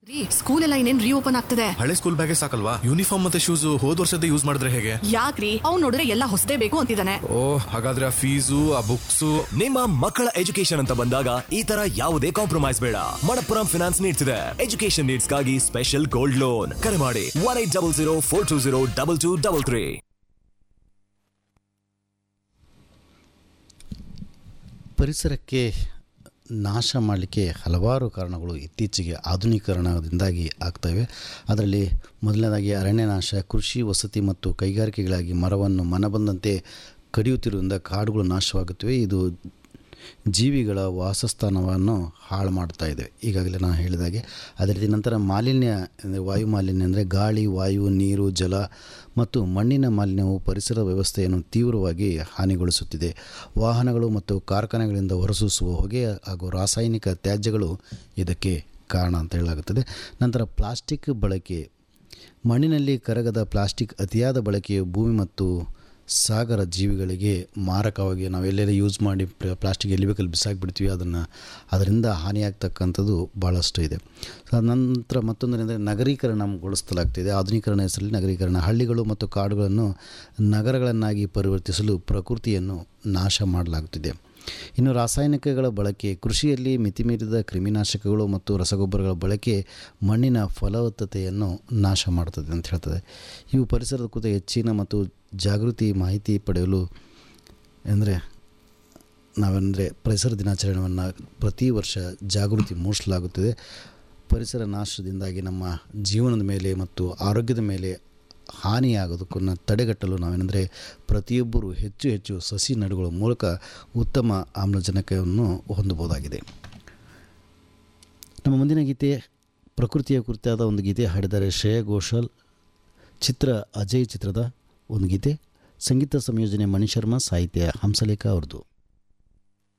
school ಎಲ್ಲ ಇನ್ನೇನ್ reopen ಆಗ್ತದೆ ಹಳೆ ಸ್ಕೂಲ್ ಬ್ಯಾಗೇ ಸಾಕಲ್ವಾ ಯೂನಿಫಾರ್ಮ್ ಮತ್ತೆ ಶೂಸ್ ಹೋದ್ ವರ್ಷದ ಯೂಸ್ ಮಾಡಿದ್ರೆ ಹೇಗೆ ಯಾಕ್ರಿ ಅವ್ನ್ ನೋಡಿದ್ರೆ ಎಲ್ಲ ಹೊಸದೇ ಬೇಕು ಅಂತಿದ್ದಾನೆ ಓ ಹಾಗಾದ್ರೆ ಆ ಫೀಸು ಆ ಬುಕ್ಸು ನಿಮ್ಮ ಮಕ್ಕಳ ಎಜುಕೇಶನ್ ಅಂತ ಬಂದಾಗ ಈ ತರ ಯಾವುದೇ ಕಾಂಪ್ರಮೈಸ್ ಬೇಡ ಮಣಪ್ಪುರಂ ಫಿನಾನ್ಸ್ ನೀಡ್ತಿದೆ ಎಜುಕೇಶನ್ ನೀಡ್ಸ್ಗಾಗಿ ಸ್ಪೆಷಲ್ ಗೋಲ್ಡ್ ಲೋನ್ ಕರೆ ಮಾಡಿ one eight double zero four two zero double two double three ಪರಿಸರಕ್ಕೆ ನಾಶ ಮಾಡಲಿಕ್ಕೆ ಹಲವಾರು ಕಾರಣಗಳು ಇತ್ತೀಚೆಗೆ ಆಧುನೀಕರಣದಿಂದಾಗಿ ಆಗ್ತವೆ ಅದರಲ್ಲಿ ಮೊದಲನೇದಾಗಿ ಅರಣ್ಯನಾಶ ಕೃಷಿ ವಸತಿ ಮತ್ತು ಕೈಗಾರಿಕೆಗಳಾಗಿ ಮರವನ್ನು ಮನಬಂದಂತೆ ಕಡಿಯುತ್ತಿರುವುದರಿಂದ ಕಾಡುಗಳು ನಾಶವಾಗುತ್ತವೆ ಇದು ಜೀವಿಗಳ ವಾಸಸ್ಥಾನವನ್ನು ಹಾಳು ಮಾಡ್ತಾ ಇದೆ ಈಗಾಗಲೇ ನಾನು ಹೇಳಿದಾಗೆ ಅದೇ ರೀತಿ ನಂತರ ಮಾಲಿನ್ಯ ಅಂದರೆ ವಾಯು ಮಾಲಿನ್ಯ ಅಂದರೆ ಗಾಳಿ ವಾಯು ನೀರು ಜಲ ಮತ್ತು ಮಣ್ಣಿನ ಮಾಲಿನ್ಯವು ಪರಿಸರ ವ್ಯವಸ್ಥೆಯನ್ನು ತೀವ್ರವಾಗಿ ಹಾನಿಗೊಳಿಸುತ್ತಿದೆ ವಾಹನಗಳು ಮತ್ತು ಕಾರ್ಖಾನೆಗಳಿಂದ ಹೊರಸೂಸುವ ಹೊಗೆ ಹಾಗೂ ರಾಸಾಯನಿಕ ತ್ಯಾಜ್ಯಗಳು ಇದಕ್ಕೆ ಕಾರಣ ಅಂತ ಹೇಳಲಾಗುತ್ತದೆ ನಂತರ ಪ್ಲಾಸ್ಟಿಕ್ ಬಳಕೆ ಮಣ್ಣಿನಲ್ಲಿ ಕರಗದ ಪ್ಲಾಸ್ಟಿಕ್ ಅತಿಯಾದ ಬಳಕೆಯು ಭೂಮಿ ಮತ್ತು ಸಾಗರ ಜೀವಿಗಳಿಗೆ ಮಾರಕವಾಗಿ ನಾವೆಲ್ಲೆಲ್ಲ ಯೂಸ್ ಮಾಡಿ ಪ್ರ- ಪ್ಲಾಸ್ಟಿಕ್ ಎಲ್ಲಿ ಬೇಕಲ್ಲಿ ಬಿಸಾಕಿಬಿಡ್ತೀವಿ ಅದನ್ನು ಅದರಿಂದ ಹಾನಿಯಾಗ್ತಕ್ಕಂಥದ್ದು ಭಾಳಷ್ಟು ಇದೆ ಸೊ ಅದ್ ನಂತರ ಮತ್ತೊಂದನೆಂದರೆ ನಗರೀಕರಣಗೊಳಿಸಲಾಗ್ತಿದೆ ಆಧುನೀಕರಣ ಹೆಸರಲ್ಲಿ ನಗರೀಕರಣ ಹಳ್ಳಿಗಳು ಮತ್ತು ಕಾಡುಗಳನ್ನು ನಗರಗಳನ್ನಾಗಿ ಪರಿವರ್ತಿಸಲು ಪ್ರಕೃತಿಯನ್ನು ನಾಶ ಮಾಡಲಾಗುತ್ತಿದೆ ಇನ್ನು ರಾಸಾಯನಿಕಗಳ ಬಳಕೆ ಕೃಷಿಯಲ್ಲಿ ಮಿತಿಮೀರಿದ ಕ್ರಿಮಿನಾಶಕಗಳು ಮತ್ತು ರಸಗೊಬ್ಬರಗಳ ಬಳಕೆ ಮಣ್ಣಿನ ಫಲವತ್ತತೆಯನ್ನು ನಾಶ ಮಾಡುತ್ತದೆ ಅಂತ ಹೇಳ್ತದೆ ಇವು ಪರಿಸರದ ಕುರಿತ ಹೆಚ್ಚಿನ ಮತ್ತು ಜಾಗೃತಿ ಮಾಹಿತಿ ಪಡೆಯಲು ಅಂದರೆ ನಾವೆಂದರೆ ಪರಿಸರ ದಿನಾಚರಣೆಯನ್ನು ಪ್ರತಿ ವರ್ಷ ಜಾಗೃತಿ ಮೂಡಿಸಲಾಗುತ್ತದೆ ಪರಿಸರ ನಾಶದಿಂದಾಗಿ ನಮ್ಮ ಜೀವನದ ಮೇಲೆ ಮತ್ತು ಆರೋಗ್ಯದ ಮೇಲೆ ಹಾನಿಯಾಗೋದಕ್ಕನ್ನು ತಡೆಗಟ್ಟಲು ನಾವೇನೆಂದರೆ ಪ್ರತಿಯೊಬ್ಬರು ಹೆಚ್ಚು ಹೆಚ್ಚು ಸಸಿ ನಡುಗಳ ಮೂಲಕ ಉತ್ತಮ ಆಮ್ಲಜನಕವನ್ನು ಹೊಂದಬಹುದಾಗಿದೆ ನಮ್ಮ ಮುಂದಿನ ಗೀತೆ ಪ್ರಕೃತಿಯ ಕುರಿತಾದ ಒಂದು ಗೀತೆ ಹಾಡಿದ್ದಾರೆ ಶ್ರೇಯಾ ಘೋಷಾಲ್ ಚಿತ್ರ ಅಜಯ್ ಚಿತ್ರದ ಒಂದು ಗೀತೆ ಸಂಗೀತ ಸಂಯೋಜನೆ ಮಣಿಶರ್ಮಾ ಸಾಹಿತ್ಯ ಹಂಸಲೇಖ ಅವ್ರದ್ದು